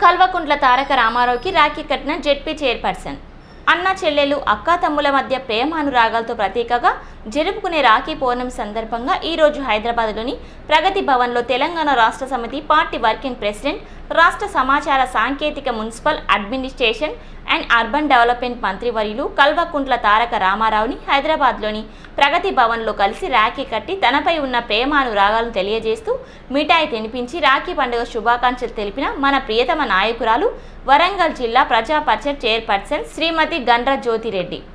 కల్వకుంట్ల తారక రామారావుకి రాఖీ కట్టిన ZP chairperson అన్న చెల్లెలు అక్కా తమ్ముల మధ్య ప్రేమానురాగాలతో ప్రతీకగా జరుపుకునే రాఖీ పౌర్ణమి సందర్భంగా ఈ రోజు హైదరాబాద్లోని ప్రగతి భవన్లో తెలంగాణ రాష్ట్ర సమితి పార్టీ వర్కింగ్ ప్రెసిడెంట్ రాష్ట్ర సమాచార సాంకేతిక municipal administration and urban development మంత్రివర్యులు కల్వకుంట్ల తారక రామారావుని హైదరాబాద్లోని ప్రగతి భవన్లో కలిసి రాఖీ కట్టి తనపై ఉన్న ప్రేమానురాగాలను తెలియజేస్తూ మిఠాయి తినిపించి రాఖీ పండుగ శుభాకాంక్షలు తెలిపిన మన ప్రియతమ నాయకురాలు వరంగల్ జిల్లా ప్రజా పరిషత్ చైర్పర్సన్ శ్రీమతి గండ్ర జ్యోతిరెడ్డి